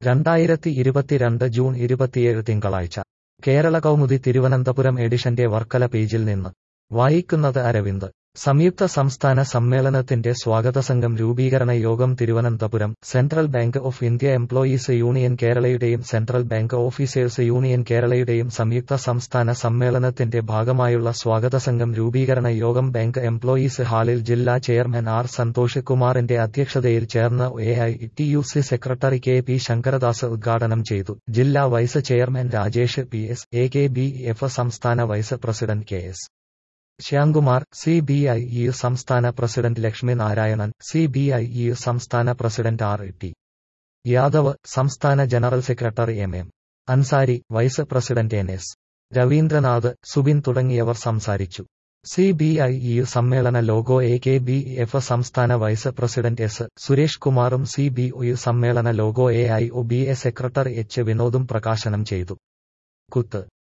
രണ്ടായിരത്തി ഇരുപത്തിരണ്ട് ജൂൺ ഇരുപത്തിയേഴ് തിങ്കളാഴ്ച കേരള കൗമുദി തിരുവനന്തപുരം എഡിഷന്റെ വർക്കല പേജിൽ നിന്ന് വായിക്കുന്നത് അരവിന്ദ് സംയുക്ത സംസ്ഥാന സമ്മേളനത്തിന്റെ സ്വാഗതസംഘം രൂപീകരണ യോഗം Thiruvananthapuram central bank of India employees union കേരളയുടെയും സെൻട്രൽ ബാങ്ക് ഓഫീസേഴ്സ് യൂണിയൻ കേരളയുടെയും സംയുക്ത സംസ്ഥാന സമ്മേളനത്തിന്റെ ഭാഗമായുള്ള സ്വാഗതസംഘം രൂപീകരണ യോഗം ബാങ്ക് എംപ്ലോയീസ് ഹാളിൽ ജില്ലാ ചെയർമാൻ ആർ സന്തോഷ് കുമാറിന്റെ അധ്യക്ഷതയിൽ ചേർന്ന A I T U C secretary K P Sankaradas ഉദ്ഘാടനം ചെയ്തു ജില്ലാ vice chairman Rajesh P S A K B F സംസ്ഥാന vice president K S Syamkumar C B I U സംസ്ഥാന president Lakshmi Narayanan C B I U സംസ്ഥാന president R T Yadav സംസ്ഥാന general secretary M M Ansari vice president N S Raveendranath Subin തുടങ്ങിയവർ സംസാരിച്ചു C B I U സമ്മേളന logo A K B F സംസ്ഥാന vice president S Suresh കുമാറും C B U സമ്മേളന logo A I O B A secretary H വിനോദും പ്രകാശനം ചെയ്തു കുത്ത്